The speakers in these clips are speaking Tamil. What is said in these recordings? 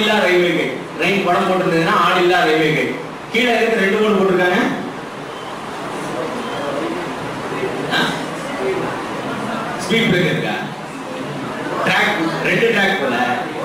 இல்லா ரயில்வே கேட் ட்ரெயின் படம் போட்டிருந்ததுன்னா ஆள் இல்லா ரயில்வே கேட் கீழே இருக்கு ரெண்டு போர்டு போட்டிருக்காங்க ஸ்பீட் பிரேக் இருக்கா ட்ராக் ரெண்டு ட்ராக் போல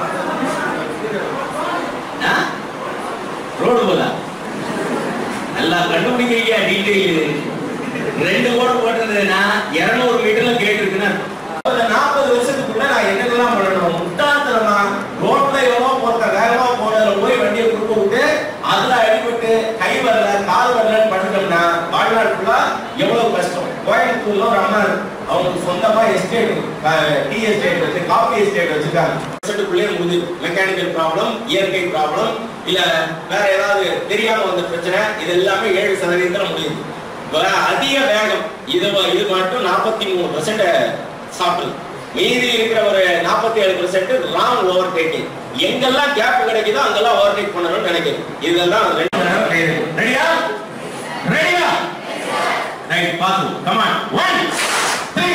ரோடு போல நல்லா கண்டுபிடிக்கிறீங்க டீட்டெயில் ரெண்டு போர்டு போட்டிருந்ததுன்னா இருநூறு மீட்டர்ல கேட் இருக்குன்னா நாற்பது வருஷத்துக்குள்ள நான் என்னெல்லாம் பண்ணணும் முட்டாள்தனமா ரோட்ல எவ்வளோ போட்ட வேகமா போனதுல போய் வண்டியை குறுக்க விட்டு அதுல அடிபட்டு கை வரல கால் வரலன்னு பண்ணிட்டோம்னா வாழ்நாள் ஃபுல்லா எவ்வளவு கஷ்டம் கோயம்புத்தூர்ல ஒரு அம்மா இருக்கு. அவங்களுக்கு சொந்தமா எஸ்டேட் டீ எஸ்டேட் வச்சு காஃபி எஸ்டேட் வச்சிருக்காங்க வருஷத்துக்குள்ளே முடிஞ்சு மெக்கானிக்கல் ப்ராப்ளம் இயற்கை ப்ராப்ளம் இல்ல வேற ஏதாவது தெரியாம வந்த பிரச்சனை இது எல்லாமே ஏழு சதவீதத்துல முடியுது வ- அதிக வேகம் இது வ- இது மட்டும் நாற்பத்தி மூணு பர்சன்ட் சாப்பிடுது மீதி இருக்கிற ஒரு நாற்பத்தி ஏழு பர்சன்ட் ராங் ஓவர் டேக்கிங் எங்கெல்லாம் கேப் கிடைக்குதோ அங்கெல்லாம் ஓவர் டேக் பண்ணணும்னு நினைக்கிறேன் இதெல்லாம் ரெண்டு மணி நேரம் training. ரெடியா ரெடியா ரைட் பாத்து கம் ஆன் 1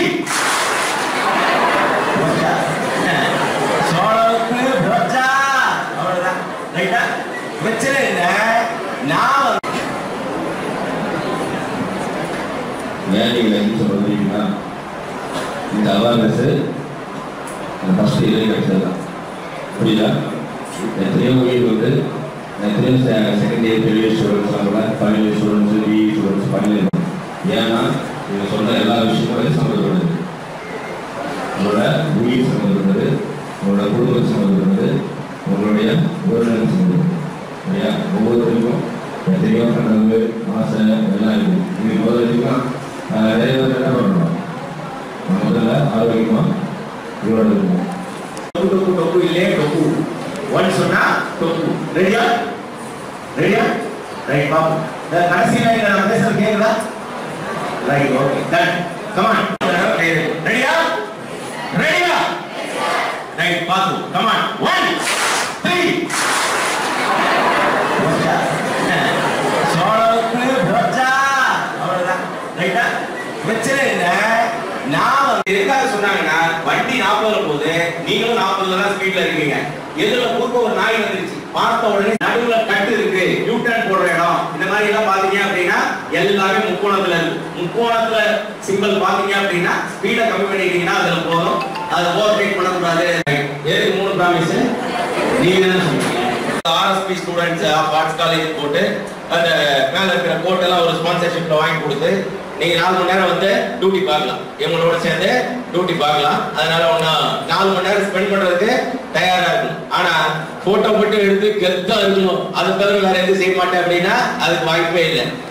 3 சோழருக்கு போச்சா அவ்வளவுதான் ரைட்டா பிரச்சனை என்ன நான் வந்து வேலையில் என்ன சொல்றீங்கன்னா இந்த அவேர்னஸ் ஃபஸ்ட்டு இதில் கிடைச்சது தான் புரியுதா எத்தனையோ உயிர் வந்து எத்தனையோ செகண்ட் இயர் பெரிய ஸ்டூடெண்ட்ஸ்லாம் கூட final year students BE students final ஏன்னா இவங்க சொன்ன எல்லா விஷயங்களும் சம்மந்தப்படுது உங்களோட உயிர் சம்மந்தப்பட்டது உங்களோட குடும்பம் சம்மந்தப்பட்டது உங்களுடைய உறவினர் சம்மந்தப்பட்டது சரியா ஒவ்வொருத்தருக்கும் எத்தனையோ கனவு ஆசை எல்லாம் இருக்கு இது முதல்ல நிறைய பேர் என்ன பண்ணணும் நம்ம முதல்ல ஆரோக்கியமா உயிரோட இருக்கணும் டொக்கு டொக்கு டொக்கு இல்லையே டொக்கு ஒன் சொன்னா டொக்கு ரெடியா ரெடியா ரைட் பாப்போம் இந்த கடைசி லைன் நான் பேசுறது கேக்குதா right okay done come on ரெடியா ரெடியா ரைட் பாத்து கம் ஆன் 1 3 சோழருக்கு போச்சா அவ்வளவுதான் ரைட்டா பிரச்சனை என்ன நான் வந்து எதுக்காக சொன்னாங்கன்னா வண்டி நாற்பதுல போகுது நீங்களும் நாற்பதுல தான் ஸ்பீட்ல இருக்கீங்க எதுல குறுக்க ஒரு நாய் வந்துருச்சு பார்த்த உடனே நடுவுல கட்டு இருக்கு யூ டர்ன் போடுற இடம் இந்த மாதிரி எல்லாம் பாத்தீங்க அப்படின்னா எல்லாமே முக்கோணத்துல இருக்கு முக்கோணத்துல சிம்பிள் பாத்தீங்க அப்படின்னா ஸ்பீட கம்மி பண்ணிட்டீங்கன்னா அதுல போதும் அதை ஓவர்டேக் பண்ணக்கூடாது எதுக்கு மூணு ப்ராமிஸ் நீங்க தானே சொன்னீங்க RSP students of arts college போட்டு அந்த மேல இருக்கிற கோட் எல்லாம் ஒரு ஸ்பான்சர்ஷிப்ல வாங்கி கொடுத்து நீங்க நாலு மணி நேரம் வந்து டியூட்டி பார்க்கலாம் இவங்களோட சேர்ந்து டியூட்டி பார்க்கலாம் அதனால ஒண்ணு நாலு மணி நேரம் ஸ்பெண்ட் பண்றதுக்கு தயாரா இருக்கணும் ஆனா போட்டோ மட்டும் எடுத்து கெத்தா இருக்கணும் அது தவிர வேற எதுவும் செய்ய மாட்டேன் அப்படின்னா அதுக்கு வாய்ப்பே இல்லை